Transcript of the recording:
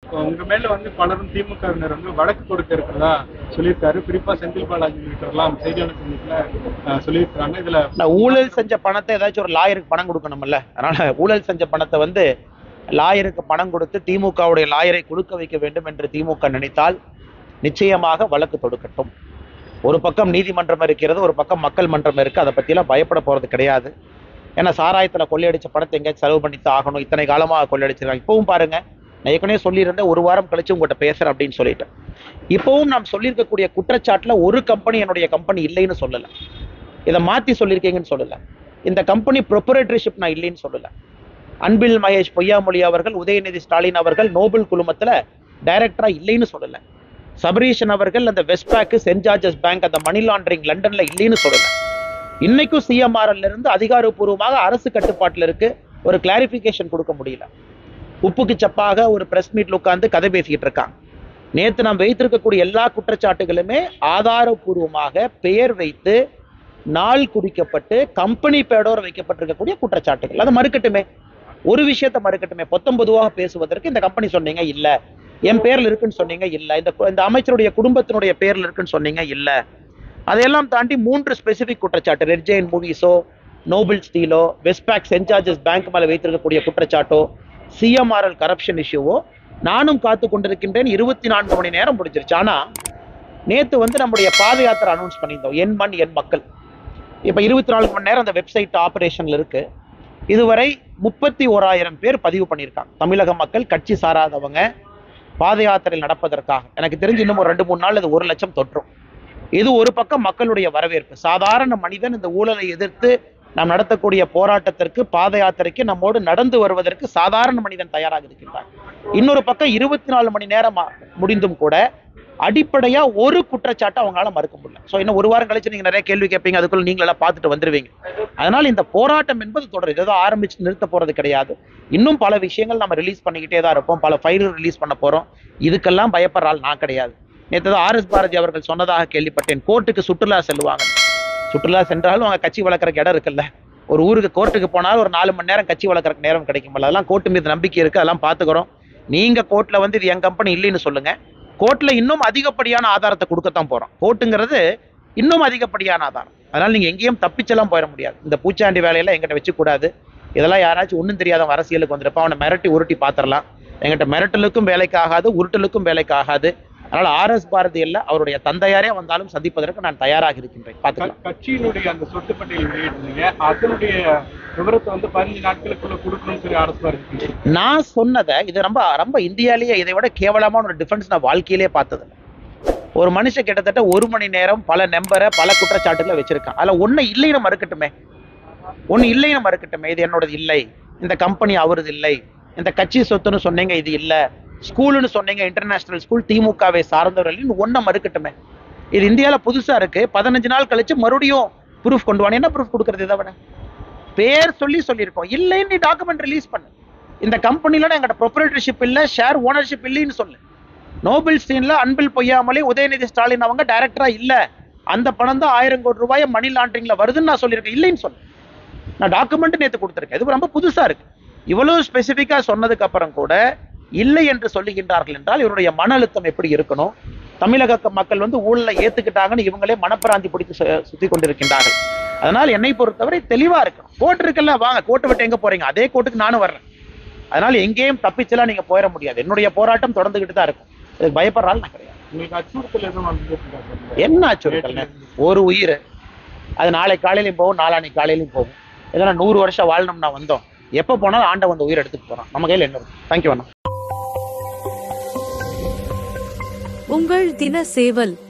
உங்க மேல வந்து பலரும் திமுகவினர் வந்து வழக்கு கொடுக்க இருக்கிறதா சொல்லியிருக்காரு குறிப்பா செந்தில் பாலாஜி எல்லாம் செய்தியாளர் சந்திப்புல அஹ், சொல்லியிருக்காங்க இதுல நான் ஊழல் செஞ்ச பணத்தை ஏதாச்சும் ஒரு லாயருக்கு பணம் கொடுக்கணும்ல அதனால ஊழல் செஞ்ச பணத்தை வந்து லாயருக்கு பணம் கொடுத்து திமுகவுடைய லாயரை கொடுக்க வைக்க வேண்டும் என்று திமுக நினைத்தால் நிச்சயமாக வழக்கு தொடுக்கட்டும் ஒரு பக்கம் நீதிமன்றம் இருக்கிறது ஒரு பக்கம் மக்கள் மன்றம் இருக்கு அதை பத்தியெல்லாம் பயப்பட போறது கிடையாது ஏன்னா சாராயத்துல கொள்ளையடிச்ச பணத்தை எங்கேயாச்சும் செலவு பண்ணித்தான் ஆகணும் இத்தனை காலமாக கொள்ளையடிச்சிருக்காங்க இப்பவும் பாருங்க நான் ஏற்கனவே சொல்லியிருந்தேன் ஒரு வாரம் கழிச்சு உங்கள்கிட்ட பேசுறேன் அப்படின்னு சொல்லிட்டேன் இப்பவும் நாம் சொல்லியிருக்கக்கூடிய குற்றச்சாட்டுல ஒரு கம்பெனி என்னுடைய கம்பெனி இல்லைன்னு சொல்லல இதை மாத்தி சொல்லியிருக்கீங்கன்னு சொல்லல இந்த கம்பெனி ப்ரொப்பரேட்டரிஷிப் நான் இல்லைன்னு சொல்லல அன்பில் மகேஷ் பொய்யாமொழி அவர்கள் உதயநிதி ஸ்டாலின் அவர்கள் நோபல் குழுமத்துல டைரக்டரா இல்லைன்னு சொல்லல சபரீஷன் அவர்கள் அந்த west bank Saint George's bank அந்த மணி லாண்டரிங் லண்டன்ல இல்லைன்னு சொல்லல இன்னைக்கும் சிஎம்ஆர்எல்ல இருந்து அதிகாரப்பூர்வமாக அரசு கட்டுப்பாட்டுல இருக்கு ஒரு கிளாரிபிகேஷன் கொடுக்க முடியல உப்புக்கு சப்பாக ஒரு பிரஸ் மீட்ல உட்கார்ந்து கதை பேசிக்கிட்டு இருக்காங்க நேத்து நாம் வைத்திருக்கக்கூடிய எல்லா குற்றச்சாட்டுகளுமே ஆதாரப்பூர்வமாக பெயர் வைத்து நாள் குறிக்கப்பட்டு கம்பெனி பேடோர் வைக்கப்பட்டிருக்கக்கூடிய குற்றச்சாட்டுகள் அதை மறுக்கட்டுமே ஒரு விஷயத்தை மறுக்கட்டுமே பொத்தம்பொதுவாக பேசுவதற்கு இந்த கம்பெனி சொன்னீங்க இல்ல என் பேர்ல இருக்குன்னு சொன்னீங்க இல்ல இந்த கு- இந்த அமைச்சருடைய குடும்பத்தினுடைய பேர்ல இருக்குன்னு சொன்னீங்க இல்ல அதையெல்லாம் தாண்டி மூன்று ஸ்பெசிபிக் குற்றச்சாட்டு ரெட் ஜெயின் மூவிஸோ நோபல் ஸ்டீலோ வெஸ்ட்பேக் சென்ட் ஜார்ஜஸ் பேங்க் மேல வைத்திருக்கக்கூடிய குற்றச்சாட்டோ சிஎம்ஆர்எல் கரப்ஷன் இஷ்யூவோ நானும் காத்து கொண்டிருக்கின்றேன் இருபத்தி நான்கு மணி நேரம் முடிஞ்சிருச்சு ஆனா நேத்து வந்து நம்முடைய பாத யாத்திரை அனௌன்ஸ் பண்ணியிருந்தோம் என் மண் என் மக்கள் இப்ப இருபத்தி நாலு மணி நேரம் அந்த வெப்சைட் ஆபரேஷன்ல இருக்கு இதுவரை முப்பத்தி ஓராயிரம் பேர் பதிவு பண்ணியிருக்காங்க தமிழக மக்கள் கட்சி சாராதவங்க பாத யாத்திரை நடப்பதற்காக எனக்கு தெரிஞ்சு இன்னும் ஒரு ரெண்டு மூணு நாள் இது ஒரு லட்சம் தொற்றும் இது ஒரு பக்கம் மக்களுடைய வரவேற்பு சாதாரண மனிதன் இந்த ஊழலை எதிர்த்து நாம் நடத்தக்கூடிய போராட்டத்திற்கு பாத யாத்திரைக்கு நம்மோடு நடந்து வருவதற்கு சாதாரண மனிதன் தயாராக இருக்கின்றான் இன்னொரு பக்கம் இருபத்தி நாலு மணி நேரம் ஆ- முடிந்தும் கூட அடிப்படையா ஒரு குற்றச்சாட்டை அவங்களால மறுக்க முடியல ஸோ இன்னும் ஒரு வாரம் கழிச்சு நீங்க நிறைய கேள்வி கேட்பீங்க அதுக்குள்ள நீங்க எல்லாம் பார்த்துட்டு வந்துருவீங்க அதனால இந்த போராட்டம் என்பது தொடரும் ஏதோ ஆரம்பிச்சு நிறுத்த போறது கிடையாது இன்னும் பல விஷயங்கள் நம்ம ரிலீஸ் பண்ணிக்கிட்டே தான் இருப்போம் பல ஃபைல் ரிலீஸ் பண்ண போறோம் இதுக்கெல்லாம் பயப்படுற ஆள் நான் கிடையாது நேற்று தான் ஆர் எஸ் பாரதி அவர்கள் சொன்னதாக கேள்விப்பட்டேன் கோர்ட்டுக்கு சுற்றுலா செல்வாங்க சுற்றுலா சென்றாலும் அவங்க கட்சி வளர்க்குறக்கு இடம் இருக்குல்ல ஒரு ஊருக்கு கோர்ட்டுக்கு போனாலும் ஒரு நாலு மணி நேரம் கட்சி வளர்க்குறக்கு நேரம் கிடைக்கும்ல அதெல்லாம் கோர்ட்டு மீது நம்பிக்கை இருக்கு அதெல்லாம் பார்த்துக்கிறோம் நீங்க கோர்ட்ல வந்து இது என் கம்பெனி இல்லைன்னு சொல்லுங்க கோர்ட்ல இன்னும் அதிகப்படியான ஆதாரத்தை கொடுக்கத்தான் போறோம் கோர்ட்டுங்கிறது இன்னும் அதிகப்படியான ஆதாரம் அதனால நீங்க எங்கேயும் தப்பிச்செல்லாம் போயிட முடியாது இந்த பூச்சாண்டி வேலையெல்லாம் எங்கிட்ட வச்சுக்கூடாது இதெல்லாம் யாராச்சும் ஒன்றும் தெரியாத அரசியலுக்கு வந்திருப்பா அவனை மிரட்டி உருட்டி பார்த்துடலாம் எங்கிட்ட மிரட்டலுக்கும் வேலைக்கு ஆகாது உருட்டலுக்கும் வேலைக்கு ஆகாது அதனால ஆர் எஸ் பாரதி இல்ல அவருடைய தந்தையாரே வந்தாலும் சந்திப்பதற்கு நான் தயாராக இருக்கின்றேன் பார்த்துக்கலாம் க- கட்சியினுடைய அந்த சொத்து பட்டியல் வெளியிட்டிருந்தீங்க அதனுடைய விவரத்தை வந்து பதினஞ்சு நாட்களுக்குள்ள கொடுக்கணும்னு சொல்லி அரசு இருக்கு நான் சொன்னதை இது ரொம்ப ரொம்ப இந்தியாலேயே இதை விட கேவலமான ஒரு டிஃபென்ஸ் நான் வாழ்க்கையிலே பார்த்ததில்ல ஒரு மனுஷன் கிட்டத்தட்ட ஒரு மணி நேரம் பல நம்பரை பல குற்றச்சாட்டுகளை வச்சிருக்கான் அதுல ஒண்ணு இல்லைன்னு மறுக்கட்டுமே ஒண்ணு இல்லைன்னு மறுக்கட்டுமே இது என்னோடது இல்லை இந்த கம்பெனி அவரது இல்லை இந்த கட்சி சொத்துன்னு சொன்னீங்க இது இல்ல ஸ்கூலுன்னு சொன்னீங்க இன்டர்நேஷனல் ஸ்கூல் திமுகவை சார்ந்தவர்கள் ஒன்றை மறுக்கட்டுமே இது இந்தியால புதுசா இருக்கு பதினஞ்சு நாள் கழிச்சு மறுபடியும் ப்ரூஃப் கொண்டு வாங்க என்ன ப்ரூஃப் கொடுக்கறது இதை விட பேர் சொல்லி சொல்லியிருக்கோம் இல்லைன்னு நீ டாக்குமெண்ட் ரிலீஸ் பண்ணு இந்த கம்பெனில எங்கிட்ட ப்ரொப்ரேட்டர்ஷிப் இல்ல ஷேர் ஓனர்ஷிப் இல்லைன்னு சொல்லு நோபல் ஸ்டீன்ல அன்பில் பொய்யாமலே உதயநிதி ஸ்டாலின் அவங்க டைரக்டரா இல்ல அந்த பணம் தான் ஆயிரம் கோடி ரூபாய் மணி லாண்டரிங்ல வருதுன்னு நான் சொல்லியிருக்கேன் இல்லைன்னு சொல்லு நான் டாக்குமெண்ட் நேத்து கொடுத்துருக்கேன் இது ரொம்ப புதுசா இருக்கு இவ்வளவு ஸ்பெசிஃபிக்கா சொன்னதுக்கு அப்புறம் கூட இல்லை என்று சொல்லுகின்றார்கள் என்றால் இவருடைய மன அழுத்தம் எப்படி இருக்கணும் தமிழக க- மக்கள் வந்து ஊழலை ஏத்துக்கிட்டாங்கன்னு இவங்களே மனப்பிராந்தி பிடித்து சு- சுத்தி கொண்டிருக்கின்றார்கள் அதனால் என்னை பொறுத்தவரை தெளிவா இருக்கணும் கோர்ட் இருக்குல்ல வாங்க கோர்ட்டு விட்டு எங்க போறீங்க அதே கோர்ட்டுக்கு நானும் வர்றேன் அதனால எங்கேயும் தப்பிச்செல்லாம் நீங்க போயிட முடியாது என்னுடைய போராட்டம் தொடர்ந்துகிட்டு தான் இருக்கும் இதுக்கு பயப்படுற ஆள் நான் கிடையாது உங்களுக்கு அச்சுறுத்தல் எதுவும் வந்துருக்கா சார் என்ன அச்சுறுத்தல்ங்க ஒரு உயிர் அது நாளை காலையிலையும் போகும் நாளான்னைக்கு காலையிலையும் போகும் இதெல்லாம் நூறு வருஷம் வாழணும்னா வந்தோம் எப்போ போனாலும் ஆண்டவன் அந்த உயிர் எடுத்துட்டு போறான் நம்ம கையில் என்ன தேங்க்யூ அண்ணா உங்கள் தின சேவல்